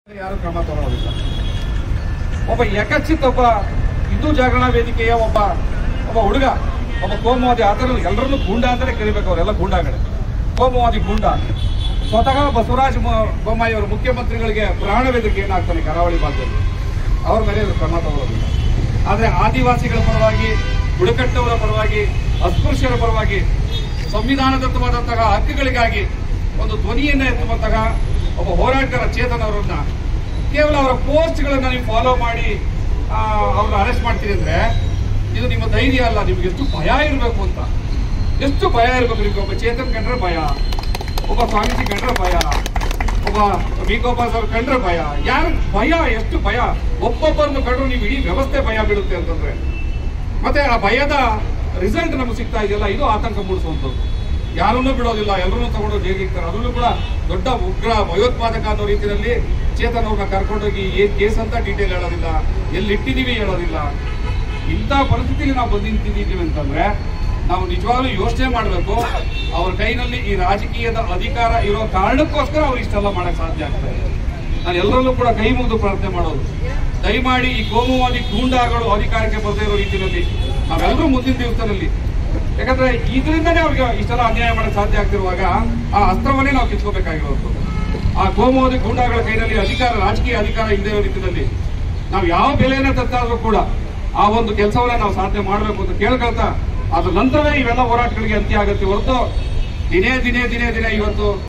ಯಾರು ಕ್ರಮ ತಗೊಳ್ಳೋದಿಲ್ಲ ಒಬ್ಬ ಯಕಚಿತ್ ಒಬ್ಬ ಹಿಂದೂ ಜಾಗರಣ ವೇದಿಕೆಯ ಒಬ್ಬ ಒಬ್ಬ ಹುಡುಗ ಒಬ್ಬ ಕೋಮುವಾದಿ ಆತರ ಎಲ್ಲರನ್ನೂ ಗೂಂಡ ಅಂತಾನೆ ಕರಿಬೇಕು ಅವರೆಲ್ಲ ಗೂಂಡಾಗಡೆ ಕೋಮುವಾದಿ ಗೂಂಡ ಸ್ವತಃ ಬಸವರಾಜ ಮ- ಬೊಮ್ಮಾಯಿ ಅವರು ಮುಖ್ಯಮಂತ್ರಿಗಳಿಗೆ ಪ್ರಾಣ ಬೆದರಿಕೆ ಏನಾಗ್ತಾನೆ ಕರಾವಳಿ ಭಾಗದಲ್ಲಿ ಅವ್ರ ಮೇಲೆ ಇದು ಕ್ರಮ ತಗೊಳ್ಳೋದಿಲ್ಲ ಆದ್ರೆ ಆದಿವಾಸಿಗಳ ಪರವಾಗಿ ಬುಡಕಟ್ಟವರ ಪರವಾಗಿ ಅಸ್ಪೃಶ್ಯರ ಪರವಾಗಿ ಸಂವಿಧಾನದತ್ತವಾದಂತಹ ಹಕ್ಕುಗಳಿಗಾಗಿ ಒಂದು ಧ್ವನಿಯನ್ನ ಎತ್ತುವಂತಹ ಒಬ್ಬ ಹೋರಾಟಗಾರ ಚೇತನ್ ಅವರನ್ನ ಕೇವಲ ಅವರ ಪೋಸ್ಟ್ಗಳನ್ನ ನೀವು ಫಾಲೋ ಮಾಡಿ ಆ, ಅವ್ರನ್ನ ಅರೆಸ್ಟ್ ಮಾಡ್ತೀರಿ ಅಂದ್ರೆ ಇದು ನಿಮ್ಮ ಧೈರ್ಯ ಅಲ್ಲ ನಿಮ್ಗೆ ಎಷ್ಟು ಭಯ ಇರಬೇಕು ಅಂತ ಎಷ್ಟು ಭಯ ಇರಬೇಕು ನಿಮ್ಗೆ ಒಬ್ಬ ಚೇತನ್ ಕಂಡ್ರೆ ಭಯ ಒಬ್ಬ ಸ್ವಾಮೀಜಿ ಕಂಡ್ರೆ ಭಯ ಒಬ್ಬ ವಿ ಗೋಪಾಲ್ ಸರ್ ಕಂಡ್ರೆ ಭಯ ಯಾರು ಭಯ ಎಷ್ಟು ಭಯ ಒಬ್ಬೊಬ್ಬರನ್ನು ಕಂಡ್ರು ನೀವು ಇಡೀ ವ್ಯವಸ್ಥೆ ಭಯ ಬೀಳುತ್ತೆ ಅಂತಂದ್ರೆ ಮತ್ತೆ ಆ ಭಯದ ರಿಸಲ್ಟ್ ನಮಗೆ ಸಿಗ್ತಾ ಇದೆಯಲ್ಲ ಇದು ಆತಂಕ ಮೂಡಿಸುವಂಥದ್ದು ಯಾರನ್ನೂ ಬಿಡೋದಿಲ್ಲ ಎಲ್ಲರನ್ನೂ ತಗೊಂಡು ಜೈಲಿಗೆ ಇರ್ತಾರೆ ಅದರಲ್ಲೂ ಕೂಡ ದೊಡ್ಡ ಉಗ್ರ ಭಯೋತ್ಪಾದಕ ಅನ್ನೋ ರೀತಿಯಲ್ಲಿ ಚೇತನ್ ಅವ್ರನ್ನ ಕರ್ಕೊಂಡೋಗಿ ಏನ್ ಕೇಸ್ ಅಂತ ಡೀಟೇಲ್ ಹೇಳೋದಿಲ್ಲ ಎಲ್ಲಿ ಇಟ್ಟಿದೀವಿ ಹೇಳೋದಿಲ್ಲ ಇಂಥ ಪರಿಸ್ಥಿತಿಗೆ ನಾವು ಬಂದು ನಿಂತಿದ್ದೀವಿ ಅಂತಂದ್ರೆ ನಾವು ನಿಜವಾಗ್ಲೂ ಯೋಚನೆ ಮಾಡಬೇಕು ಅವ್ರ ಕೈನಲ್ಲಿ ಈ ರಾಜಕೀಯದ ಅಧಿಕಾರ ಇರೋ ಕಾರಣಕ್ಕೋಸ್ಕರ ಅವ್ರು ಇಷ್ಟೆಲ್ಲ ಮಾಡಕ್ ಸಾಧ್ಯ ಆಗ್ತಾ ಇದೆ ನಾನು ಎಲ್ಲರಲ್ಲೂ ಕೂಡ ಕೈ ಮುಗಿದು ಪ್ರಾರ್ಥನೆ ಮಾಡೋದು ದಯಮಾಡಿ ಈ ಕೋಮುವಾದಿ ಗೂಂಡಾಗಳು ಅಧಿಕಾರಕ್ಕೆ ಬರದೇ ಇರೋ ರೀತಿಯಲ್ಲಿ ನಾವೆಲ್ಲರೂ ಮುಂದಿನ ದಿವಸದಲ್ಲಿ ಯಾಕಂದ್ರೆ ಇದರಿಂದನೇ ಅವ್ರಿಗೆ ಇಷ್ಟೆಲ್ಲ ಅನ್ಯಾಯ ಮಾಡಕ್ ಸಾಧ್ಯ ಆಗ್ತಿರುವಾಗ ಆ ಅಸ್ತ್ರವನ್ನೇ ನಾವು ಕಿತ್ಕೋಬೇಕಾಗಿರೋದು ಆ ಕೋಮುವಾದಿ ಗೂಂಡಾಗಳ ಕೈನಲ್ಲಿ ಅಧಿಕಾರ ರಾಜಕೀಯ ಅಧಿಕಾರ ಇಲ್ಲದೆ ಇರೋ ರೀತಿಯಲ್ಲಿ ನಾವು ಯಾವ ಬೆಲೆಯನ್ನ ತತ್ತಾದ್ರೂ ಕೂಡ ಆ ಒಂದು ಕೆಲಸವನ್ನ ನಾವು ಸಾಧನೆ ಮಾಡಬೇಕು ಅಂತ ಕೇಳ್ಕೊಳ್ತಾ ಅದ್ರ ನಂತರವೇ ಇವೆಲ್ಲ ಹೋರಾಟಗಳಿಗೆ ಅಂತ್ಯ ಆಗುತ್ತೆ ಹೊರತು ದಿನೇ ದಿನೇ ದಿನೇ ದಿನೇ ಇವತ್ತು